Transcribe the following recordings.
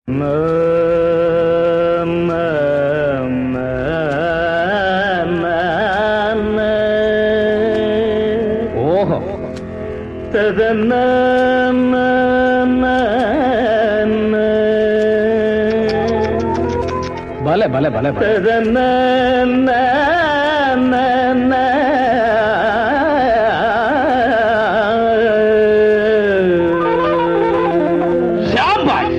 ஓஹோ பலே பலே பலே பலே. ஷாபாஷ்.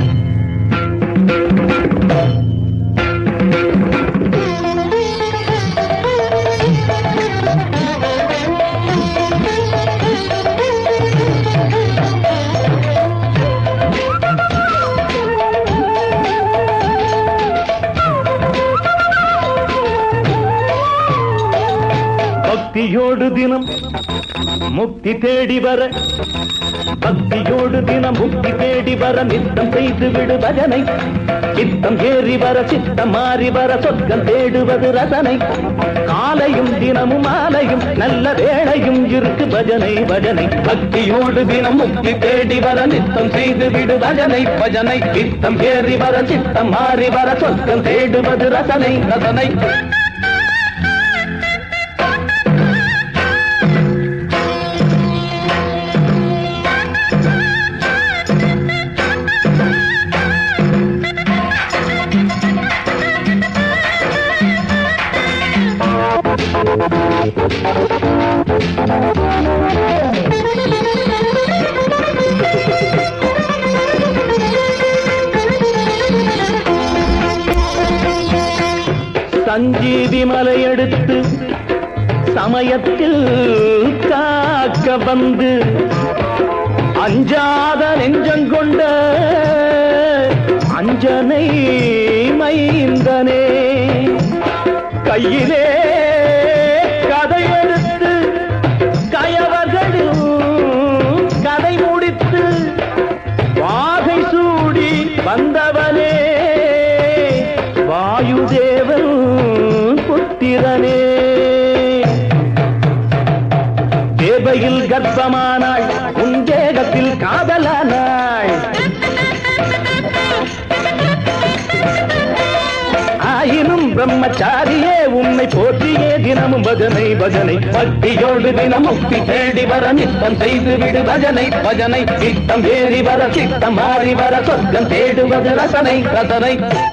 பக்தியோடு தினம் முக்தி தேடி வர பக்தியோடு தினம் முக்தி தேடி வர நித்தம் செய்து விடு பஜனை சித்தம் ஏறி வர சித்தம் மாறி வர சொர்க்கம் தேடுவது ரசனை காலையும் தினமும் மாலையும் நல்ல வேளையும் இருக்கு பஜனை பஜனை பக்தியோடு தினம் முக்தி தேடி வர நித்தம் செய்து விடு பஜனை பஜனை சித்தம் ஏறி வர சித்தம் மாறி வர சொர்க்கம் தேடுவது ரசனை ரசனை சஞ்சீவி மலை எடுத்து சமயத்தில் காக்க வந்து அஞ்சாத நெஞ்சங்கொண்ட அஞ்சனை மைந்தனே கையிலே கதை எடுத்து கயவர்களும் கதை முடித்து வாகை சூடி வந்தவனே வாயுதேவன் புத்திரனே தேவையில் கர்ப்பமானாள் உன் தேகத்தில் காதலானாள் ஆயினும் பிரம்மச்சாரியே உன்னை போற்றியே தினமும் பஜனை பஜனை பக்தியோடு தினம் முக்தி தேடி வர நித்தம் செய்து விடு பஜனை பஜனை சித்தம் ஏறி வர சித்தம் மாறி வர சொர்க்கம் தேடுவது ரசனை ரசனை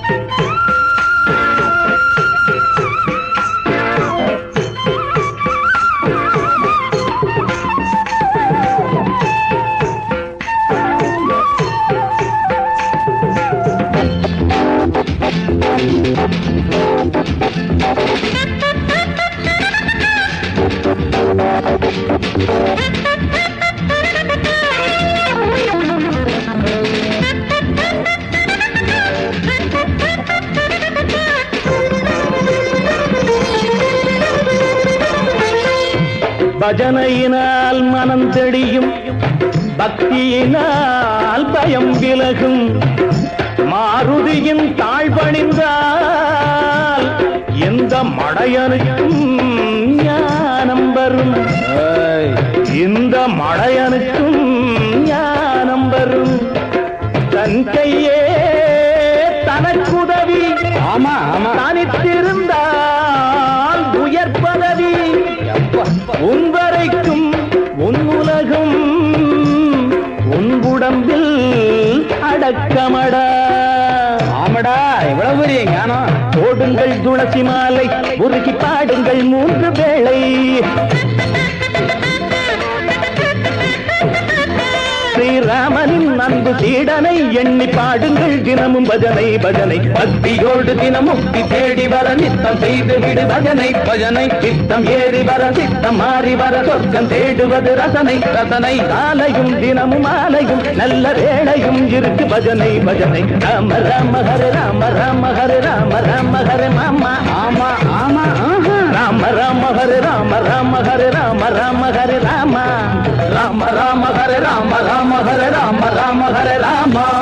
பஜனையினால் மனம் தெளியும் பக்தியினால் பயம் விலகும் மாருதியின் தாழ்பணிந்தால் எந்த மடையனுக்கும் ஞானம் வரும் ஏய், இந்த மடையனுக்கும் ஞானம் வரும் தன் கையே தனக்குதவி ஆமா ஆமா தனித்திருந்தால் உயர் பதவி உன் வரைக்கும் உன் உலகம் உன் உடம்பில் அடக்கமடா ஆமாடா எவ்வளவு பெரிய ஞானம் ஓடுங்கள் துளசி மாலை உருகி பாடுங்கள் மூன்று வேளை ஸ்ரீராமனின் அன்பு சீடனை எண்ணி பாடுங்கள் தினமும் பஜனை பஜனை பக்தியோடு தினம் முக்தி தேடி வர நித்தம் செய்து விடு பஜனை பஜனை சித்தம் ஏறி வர சித்தம் மாறி வர சொர்க்கம் தேடுவது ரசனை ரசனை காலையும் தினமும் மாலையும் நல்ல வேளையும் இருக்கு பஜனை பஜனை ராம ராம ஹர ராம ராம ஹர ராம ராம ஹர மாமா ஆமா ஆமா ஆஹா. ராம ராம ஹர ராம ராம ஹர ராம ராம ஹர ராம ராம ராம ஹர ராம ராம ஹர ராம ராம ஹர ராம